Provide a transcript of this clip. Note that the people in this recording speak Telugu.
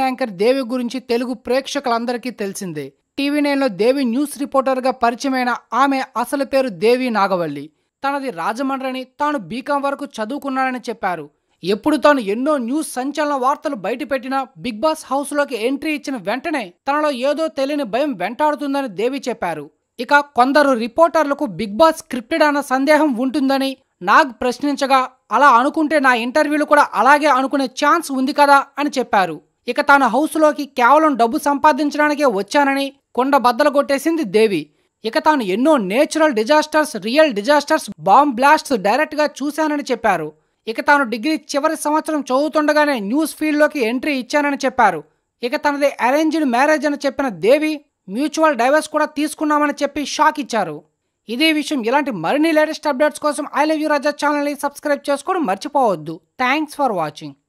యాంకర్ దేవి గురించి తెలుగు ప్రేక్షకులందరికీ తెలిసిందే టీవీ నైన్లో దేవి న్యూస్ రిపోర్టర్గా పరిచయమైన ఆమె అసలు పేరు దేవి నాగవల్లి తనది రాజమండ్రి అని తాను బీకాం వరకు చదువుకున్నానని చెప్పారు ఎప్పుడు తాను ఎన్నో న్యూస్ సంచలన వార్తలు బయటపెట్టినా బిగ్ బాస్ హౌస్లోకి ఎంట్రీ ఇచ్చిన వెంటనే తనలో ఏదో తెలియని భయం వెంటాడుతుందని దేవి చెప్పారు ఇక కొందరు రిపోర్టర్లకు బిగ్ బాస్ స్క్రిప్టెడ్ అన్న సందేహం ఉంటుందని నాగ్ ప్రశ్నించగా అలా అనుకుంటే నా ఇంటర్వ్యూలు కూడా అలాగే అనుకునే ఛాన్స్ ఉంది కదా అని చెప్పారు ఇక తాను హౌస్లోకి కేవలం డబ్బు సంపాదించడానికే వచ్చానని కొండ బద్దలు కొట్టేసింది దేవి ఇక తాను ఎన్నో natural disasters real disasters bomb blasts డైరెక్ట్గా చూశానని చెప్పారు ఇక తాను డిగ్రీ చివరి సంవత్సరం చదువుతుండగానే న్యూస్ ఫీల్డ్లోకి ఎంట్రీ ఇచ్చానని చెప్పారు ఇక తనది అరేంజ్డ్ మ్యారేజ్ అని చెప్పిన దేవి మ్యూచువల్ డైవర్స్ కూడా తీసుకున్నామని చెప్పి షాక్ ఇచ్చారు ఇదే విషయం ఇలాంటి మరిన్ని లేటెస్ట్ అప్డేట్స్ కోసం ఐ లవ్ యూ రాజా ఛానల్ని సబ్స్క్రైబ్ చేసుకోవడం మర్చిపోవద్దు థ్యాంక్స్ ఫర్ వాచింగ్